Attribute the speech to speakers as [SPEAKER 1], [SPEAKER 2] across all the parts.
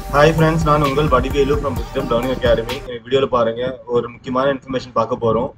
[SPEAKER 1] hi friends நான் உங்கள் Vadivelu from wisdom learning academy வீடியோவில் பாருங்க ஒரு முக்கியமான இன்ஃபர்மேஷன் பார்க்க போகிறோம்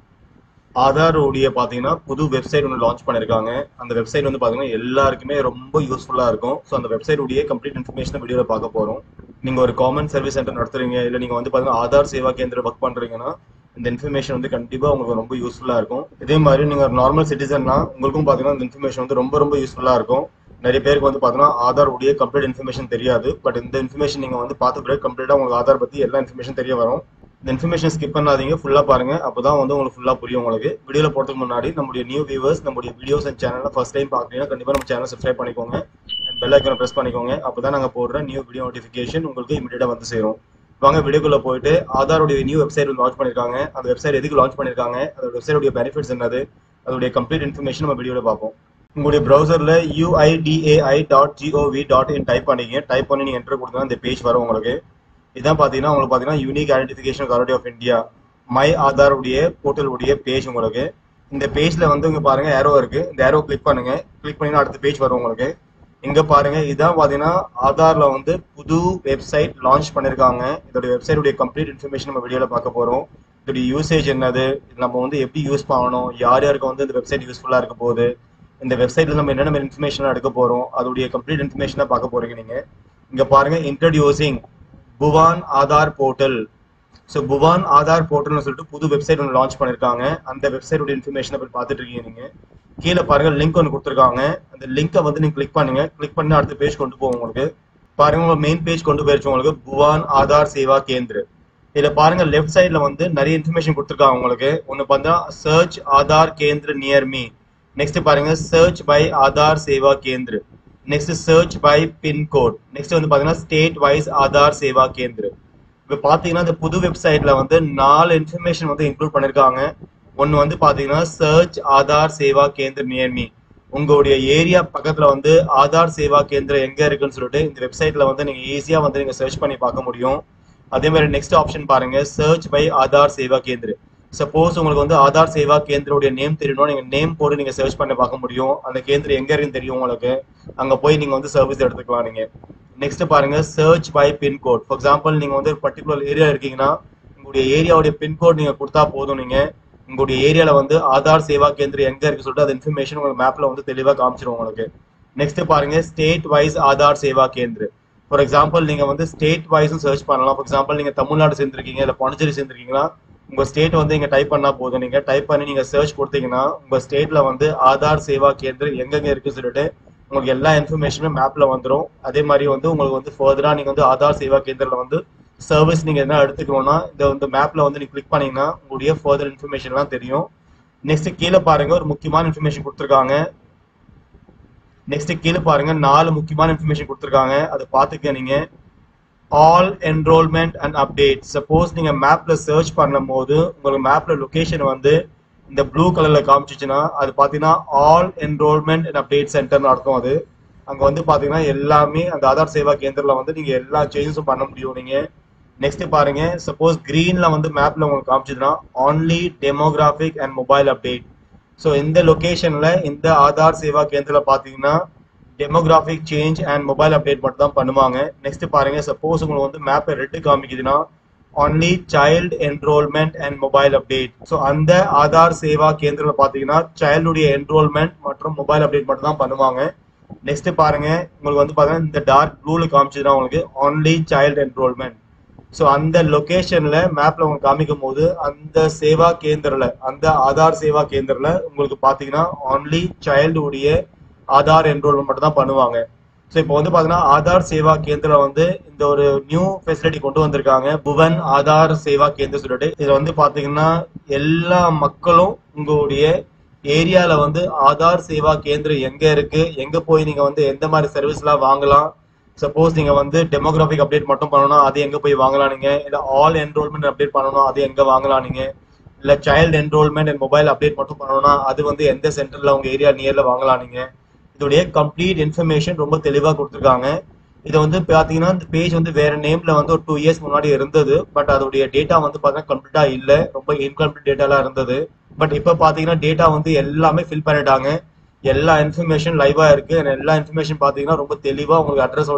[SPEAKER 1] ஆதார் உடைய பார்த்தீங்கன்னா புது வெப்சைட் ஒன்று லான்ச் பண்ணியிருக்காங்க அந்த வெப்சைட் வந்து பார்த்தீங்கன்னா எல்லாருக்குமே ரொம்ப யூஸ்ஃபுல்லாக இருக்கும் ஸோ அந்த வெப்சைட் உடைய கம்ப்ளீட் இன்ஃபர்மேஷன் வீடியோவில் பார்க்க போகிறோம் நீங்கள் ஒரு காமன் சர்வீஸ் சென்டர் நடத்துறீங்க இல்லை நீங்கள் வந்து பார்த்தீங்கன்னா ஆதார் சேவா கேந்திர ஒர்க் பண்ணுறீங்கன்னா இந்த இன்ஃபர்மேஷன் வந்து கண்டிப்பாக உங்களுக்கு ரொம்ப யூஸ்ஃபுல்லாக இருக்கும் இதே மாதிரி நீங்கள் ஒரு நார்மல் சிட்டிசன்னா உங்களுக்கும் பார்த்தீங்கன்னா இந்த இன்ஃபர்மேஷன் வந்து ரொம்ப ரொம்ப யூஸ்ஃபுல்லாக இருக்கும் நிறைய பேருக்கு வந்து பார்த்தீங்கன்னா ஆதார் உடைய கம்ப்ளீட் இன்ஃபர்மேஷன் தெரியாது பட் இந்த இன்ஃபர்மேஷன் நீங்கள் வந்து பார்த்த பிறகு கம்ப்ளீட்டாக உங்களுக்கு ஆதார் பற்றி எல்லா இன்ஃபர்மேஷன் தெரிய வரும் இந்த இன்ஃபர்மேஷன் ஸ்கிப் பண்ணாதீங்க ஃபுல்லாக பாருங்க அப்பதான் வந்து உங்களுக்கு ஃபுல்லாக புரியும் உங்களுக்கு வீடியோவில் போகிறதுக்கு முன்னாடி நம்முடைய நியூ வியூவர்ஸ் நம்முடைய வீடியோஸ் அண்ட் சேனலில் ஃபர்ஸ்ட் டைம் பார்க்குறீங்கன்னா கண்டிப்பாக நம்ம சேனல் சப்ஸ்கிரைப் பண்ணிக்கோங்க அண்ட் பெல் ஐக்கனை ப்ரெஸ் பண்ணிக்கோங்க அப்போ தான் நாங்கள் போடுற நியூ வீடியோ நோட்டிஃபிகேஷன் உங்களுக்கு இமீடியட்டாக வந்து சேரும் வாங்க வீடியோக்குள்ள போயிட்டு ஆதாரோடைய நியூ வெப்சைட் லான்ச் பண்ணிருக்காங்க அந்த வெப்சைட் எதுக்கு லான்ச் பண்ணிருக்காங்க அந்த வெப்சைட்டோட பெனிஃபிட்ஸ் என்னது அதோடைய கம்ப்ளீட் இன்ஃபர்மேஷன் நம்ம வீடியோவில் பார்ப்போம் உங்களுடைய ப்ரௌசர்ல UIDAI dot GOV dot in type பண்ணிங்க டைப் பண்ணி நீங்கள் என்டர் கொடுத்தா இந்த பேஜ் வரும் உங்களுக்கு இதான் பார்த்தீங்கன்னா உங்களுக்கு பார்த்தீங்கன்னா unique identification authority of India my Aadhaar உடைய போர்ட்டல் உடைய பேஜ் உங்களுக்கு இந்த பேஜ்ல வந்து இங்க பாருங்க ஏரோ இருக்கு இந்த ஏரோ கிளிக் பண்ணுங்க கிளிக் பண்ணீங்கன்னா அடுத்த பேஜ் வரும் உங்களுக்கு இங்க பாருங்க இதான் பாத்தீங்கன்னா ஆதார்ல வந்து புது வெப்சைட் லான்ச் பண்ணிருக்காங்க இதோட வெப்சைட்டுடைய கம்ப்ளீட் இன்ஃபர்மேஷன் நம்ம வீடியோல பார்க்க போறோம் இதோட யூசேஜ் என்னது இது நம்ம வந்து எப்படி யூஸ் பண்ணணும் யார் யாருக்கு வந்து இந்த வெப்சைட் யூஸ்ஃபுல்லா இருக்க போகுது இந்த வெப்சைட்ல நம்ம என்னென்ன இன்ஃபர்மேஷன் எடுக்க போறோம் அதோடைய கம்ப்ளீட் இன்ஃபர்மேஷனை பார்க்க போறீங்க நீங்க இங்க பாருங்க introducing Bhuvan Aadhaar portal so Bhuvan Aadhaar போர்ட்டல்னு சொல்லிட்டு புது வெப்சைட் ஒன்று லான்ச் பண்ணிருக்காங்க அந்த வெப்சைட்டோட இன்ஃபர்மேஷனை போய் பார்த்துட்டு இருக்கீங்க நீங்க கீழே பாருங்க லிங்க் ஒன்று கொடுத்துருக்காங்க அந்த லிங்கை வந்து நீங்க கிளிக் பண்ணுங்க கிளிக் பண்ணி அடுத்த பேஜ் கொண்டு போகும் உங்களுக்கு பாருங்க உங்க மெயின் பேஜ் கொண்டு போயிருச்சு உங்களுக்கு புவான் ஆதார் சேவா கேந்திர இதுல பாருங்க லெஃப்ட் சைட்ல வந்து நிறைய இன்ஃபர்மேஷன் கொடுத்துருக்காங்க உங்களுக்கு ஒன்னு பார்த்தா search Aadhaar Kendra near me next பாருங்க search by Aadhaar Seva Kendra next search by pincode next வந்து பாத்தீங்கன்னா ஸ்டேட் வைஸ் ஆதார் சேவா கேந்திர இப்போ பாத்தீங்கன்னா இந்த புது வெப்சைட்ல வந்து நாலு இன்ஃபர்மேஷன் வந்து இன்க்ளூட் பண்ணிருக்காங்க ஒன்னு வந்து பாத்தீங்கன்னா சர்ச் ஆதார் சேவா கேந்திர நியர் மீ உங்களுடைய ஏரியா பக்கத்துல வந்து ஆதார் சேவா கேந்திரம் எங்க இருக்குன்னு சொல்லிட்டு இந்த வெப்சைட்ல வந்து நீங்க ஈஸியா வந்து நீங்க சர்ச் பண்ணி பார்க்க முடியும் அதே மாதிரி நெக்ஸ்ட் ஆப்ஷன் பாருங்க search by Aadhaar Seva Kendra suppose உங்களுக்கு வந்து ஆதார் சேவா கேந்திரோடைய நேம் தெரியணும் நீங்க நேம் போட்டு நீங்க சர்ச் பண்ணி பார்க்க முடியும் அந்த கேந்திரம் எங்க இருக்குன்னு தெரியும் உங்களுக்கு அங்க போய் நீங்க வந்து சர்வீஸ் எடுத்துக்கலாம் நீங்க நெக்ஸ்ட் பாருங்க search by pincode for example நீங்க வந்து ஒரு பர்டிகுலர் ஏரியா இருக்கீங்கன்னா உங்களுடைய ஏரியாவுடைய பின்கோட் நீங்க கொடுத்தா போதும் நீங்க உங்களுடைய ஏரியால வந்து ஆதார் சேவா கேந்திரம் எங்க இருக்கு சொல்லிட்டு அந்த இன்ஃபர்மேஷன் உங்களுக்கு மேப்ல வந்து தெளிவா காமிச்சிரும் உங்களுக்கு நெக்ஸ்ட் பாருங்க ஸ்டேட் வைஸ் ஆதார் சேவா கேந்திர ஃபார் எக்ஸாம்பிள் நீங்க வந்து ஸ்டேட் வைஸும் சர்ச் பண்ணலாம் ஃபார் எக்ஸாம்பிள் நீங்க தமிழ்நாடு சேர்ந்திருக்கீங்க இல்ல பாண்டிச்சேரி சேர்ந்திருக்கீங்களா உங்க ஸ்டேட் வந்து இங்க டைப் பண்ணா போதும் நீங்க டைப் பண்ணி நீங்க சர்ச் கொடுத்தீங்கன்னா உங்க ஸ்டேட்ல வந்து ஆதார் சேவா கேந்திரம் எங்கெங்க இருக்கு சொல்லிட்டு உங்களுக்கு எல்லா இன்ஃபர்மேஷனும் மேப்ல வந்துடும் அதே மாதிரி வந்து உங்களுக்கு வந்து ஃபர்தரா நீங்க வந்து ஆதார் சேவா கேந்திரில் வந்து சர்வீஸ் நீங்க என்ன எடுத்துக்கணும்னா இந்த வந்து மேப்ல வந்து நீங்க கிளிக் பண்ணீங்கன்னா உங்களுடைய ஃபர்தர் இன்ஃபர்மேஷன் எல்லாம் தெரியும் நெக்ஸ்ட் கீழே பாருங்க ஒரு முக்கியமான இன்ஃபர்மேஷன் கொடுத்துருக்காங்க நெக்ஸ்ட் கீழே பாருங்க நாலு முக்கியமான இன்ஃபர்மேஷன் கொடுத்துருக்காங்க அதை பார்த்துக்க நீங்க all enrolment and update suppose நீங்க மேப்ல சர்ச் பண்ணும் போது உங்களுக்கு மேப்ல லொகேஷன் வந்து இந்த ப்ளூ கலர்ல காமிச்சிச்சுன்னா அது பாத்தீங்கன்னா ஆல் என்ரோல்மெண்ட் அண்ட் அப்டேட் சென்டர்னு அர்த்தம் அது அங்க வந்து பாத்தீங்கன்னா எல்லாமே அந்த ஆதார் சேவா கேந்திரில் வந்து நீங்க எல்லா சேஞ்சஸும் பண்ண முடியும் நீங்க நெக்ஸ்ட் பாருங்க சப்போஸ் கிரீன்ல வந்து மேப்ல உங்களுக்கு காமிச்சதுன்னா only demographic and mobile update so இந்த லொகேஷன்ல இந்த ஆதார் சேவா கேந்திரில் பாத்தீங்கன்னா demographic change and mobile update மட்டும் தான் பண்ணுவாங்க நெக்ஸ்ட் பாருங்க சப்போஸ் உங்களுக்கு வந்து மேப்பை ரெட்டு காமிக்குதுன்னா only child enrolment and mobile update so அந்த ஆதார் சேவா கேந்திரில் பார்த்தீங்கன்னா சைல்டுடைய என்ரோல்மெண்ட் மற்றும் மொபைல் அப்டேட் மட்டும் தான் பண்ணுவாங்க நெக்ஸ்ட் பாருங்க உங்களுக்கு வந்து பாத்தீங்கன்னா இந்த டார்க் ப்ளூல காமிச்சதுன்னா உங்களுக்கு ஒன்லி சைல்டு என்ரோல்மெண்ட் ஸோ அந்த லொகேஷன்ல மேப்ல உங்களுக்கு காமிக்கும் போது அந்த சேவா கேந்திரில் அந்த ஆதார் சேவா கேந்திரில் உங்களுக்கு பார்த்தீங்கன்னா ஒன்லி சைல்டு உடைய ஆதார் என்ரோல்மெண்ட் மட்டும் தான் பண்ணுவாங்க ஸோ இப்போ வந்து பார்த்தீங்கன்னா ஆதார் சேவா கேந்திரம் வந்து இந்த ஒரு நியூ ஃபெசிலிட்டி கொண்டு வந்திருக்காங்க புவன் ஆதார் சேவா கேந்திரம் சொல்லிட்டு இதில் வந்து பார்த்தீங்கன்னா எல்லா மக்களும் உங்களுடைய ஏரியால வந்து ஆதார் சேவா கேந்திரம் எங்க இருக்கு எங்க போய் நீங்க வந்து எந்த மாதிரி சர்வீஸ்லாம் வாங்கலாம் சப்போஸ் நீங்க வந்து டெமோகிராபிக் அப்டேட் மட்டும் பண்ணணும் அது எங்க போய் வாங்கலாம் நீங்க இல்ல ஆல் என்ரோல்மெண்ட் அப்டேட் பண்ணணும் அது எங்க வாங்கலாம் நீங்க இல்ல child enrolment and mobile update மட்டும் பண்ணணும்னா அது வந்து எந்த சென்டர்ல உங்க ஏரியா நியர்ல வாங்கலாம் நீங்க இதோடைய கம்ப்ளீட் இன்ஃபர்மேஷன் ரொம்ப தெளிவா கொடுத்துருக்காங்க இது வந்து பாத்தீங்கன்னா இந்த பேஜ் வந்து வேற நேம்ல வந்து ஒரு டூ இயர்ஸ் முன்னாடி இருந்தது பட் அதோடைய டேட்டா வந்து பாத்தீங்கன்னா கம்ப்ளீட்டா இல்ல ரொம்ப இன்கம்ப்ளீட் டேட்டாலாம் இருந்தது பட் இப்ப பாத்தீங்கன்னா டேட்டா வந்து எல்லாமே ஃபில் பண்ணிட்டாங்க எல்லா இன்ஃபர்மேஷன் லைவா இருக்கு and எல்லா இன்ஃபர்மேஷன் பாத்தீங்கன்னா ரொம்ப தெளிவா உங்களுக்கு அட்ரஸோட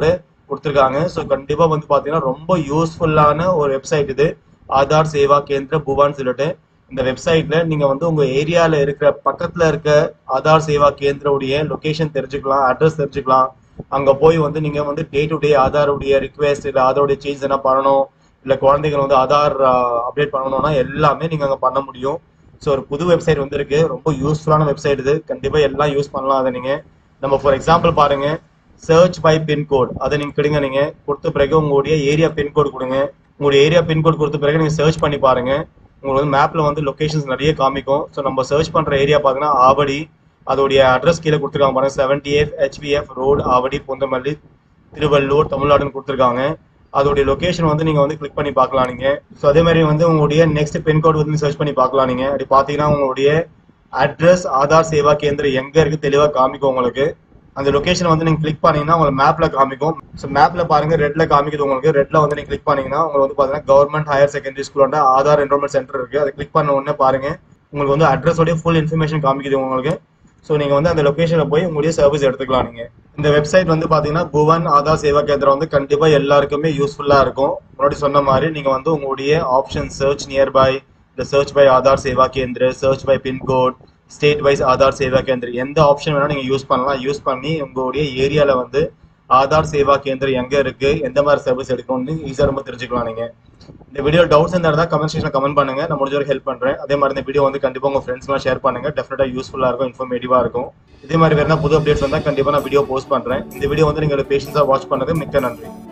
[SPEAKER 1] கொடுத்துருக்காங்க ஸோ கண்டிப்பா வந்து பாத்தீங்கன்னா ரொம்ப யூஸ்ஃபுல்லான ஒரு வெப்சைட் இது ஆதார் சேவா கேந்திர புவான்னு சொல்லிட்டு இந்த வெப்சைட்ல நீங்க வந்து உங்க ஏரியால இருக்கிற பக்கத்துல இருக்க ஆதார் சேவா கேந்திரோடைய லொகேஷன் தெரிஞ்சுக்கலாம் அட்ரஸ் தெரிஞ்சுக்கலாம் அங்க போய் வந்து நீங்க வந்து டே டு டே ஆதாருடைய ரிக்வெஸ்ட் இல்ல ஆதாருடைய சேஞ்ச் என்ன பண்ணணும் இல்ல குழந்தைகள் வந்து ஆதார் அப்டேட் பண்ணணும்னா எல்லாமே நீங்க அங்க பண்ண முடியும் ஸோ ஒரு புது வெப்சைட் வந்திருக்கு ரொம்ப யூஸ்ஃபுல்லான வெப்சைட் இது கண்டிப்பா எல்லாம் யூஸ் பண்ணலாம் அதை நீங்க நம்ம ஃபார் எக்ஸாம்பிள் பாருங்க சர்ச் பை பின்கோட் அதை நீங்க கொடுங்க நீங்க கொடுத்த பிறகு உங்களுடைய ஏரியா பின்கோட் கொடுங்க உங்களுடைய ஏரியா பின்கோட் கொடுத்த பிறகு நீங்க சர்ச் பண்ணி பாருங்க உங்களுக்கு வந்து மேப்ல வந்து லொகேஷன்ஸ் நிறைய காமிக்கும் ஸோ நம்ம சர்ச் பண்ற ஏரியா பார்த்தீங்கன்னா ஆவடி அதோடைய அட்ரஸ் கீழே கொடுத்துருக்காங்க பாருங்க seventy F HBF road Avadi Poonamallee Tiruvallur தமிழ்நாடுன்னு கொடுத்துருக்காங்க அதோடைய லொகேஷன் வந்து நீங்க வந்து கிளிக் பண்ணி பார்க்கலாம் நீங்க ஸோ அதே மாதிரி வந்து உங்களுடைய நெக்ஸ்ட் பின்கோட் வந்து சர்ச் பண்ணி பார்க்கலாம் நீங்க அப்படி பார்த்தீங்கன்னா உங்களுடைய அட்ரஸ் ஆதார் சேவா கேந்திரம் எங்க இருக்கு தெளிவா காமிக்கும் உங்களுக்கு அந்த லொகேஷன் வந்து நீங்க கிளிக் பண்ணீங்கன்னா உங்களுக்கு மேப்ல காமிக்கும் ஸோ மேப்ல பாருங்க ரெட்ல காமிக்குது உங்களுக்கு ரெட்ல வந்து நீங்க கிளிக் பண்ணீங்கன்னா உங்களுக்கு வந்து பாத்தீங்கன்னா கவர்மெண்ட் ஹையர் செகண்டரி ஸ்கூலோட ஆதார் என்ரோல்மெண்ட் சென்டர் இருக்கு அதை கிளிக் பண்ண உடனே பாருங்க உங்களுக்கு வந்து அட்ரஸோட ஃபுல் இன்ஃபர்மேஷன் காமிக்குது உங்களுக்கு ஸோ நீங்க வந்து அந்த லொகேஷன்ல போய் உங்களுடைய சர்வீஸ் எடுத்துக்கலாம் நீங்க இந்த வெப்சைட் வந்து பாத்தீங்கன்னா புவன் ஆதார் சேவா கேந்திரம் வந்து கண்டிப்பா எல்லாருக்குமே யூஸ்ஃபுல்லா இருக்கும் முன்னாடி சொன்ன மாதிரி நீங்க வந்து உங்களுடைய ஆப்ஷன் சர்ச் நியர்பை இந்த search by Aadhaar Seva Kendra search by pincode state wise Aadhaar Seva Kendra எந்த ஆப்ஷன் வேணா நீங்க யூஸ் பண்ணலாம் யூஸ் பண்ணி உங்களுடைய ஏரியால வந்து ஆதார் சேவா கேந்திரம் எங்க இருக்கு எந்த மாதிரி சர்வீஸ் எடுக்கணும்னு ஈஸியா ரொம்ப தெரிஞ்சுக்கலாம் நீங்க இந்த வீடியோ டவுட்ஸ் இருந்தால் கமெண்ட் செக்ஷன் கமெண்ட் பண்ணுங்க நான் முடிஞ்ச வரைக்கும் ஹெல்ப் பண்றேன் அதே மாதிரி இந்த வீடியோ வந்து கண்டிப்பா உங்க ஃப்ரெண்ட்ஸ்லாம் ஷேர் பண்ணுங்க டெஃபினட்டா யூஸ்ஃபுல்லா இருக்கும் இன்ஃபர்மேட்டிவா இருக்கும் இதே மாதிரி வேற புது அப்டேட்ஸ் வந்தா கண்டிப்பா நான் வீடியோ போஸ்ட் பண்றேன் இந்த வீடியோ வந்து நீங்க பேஷன்ஸா வாட்ச் பண்ணது மிக்க நன்றி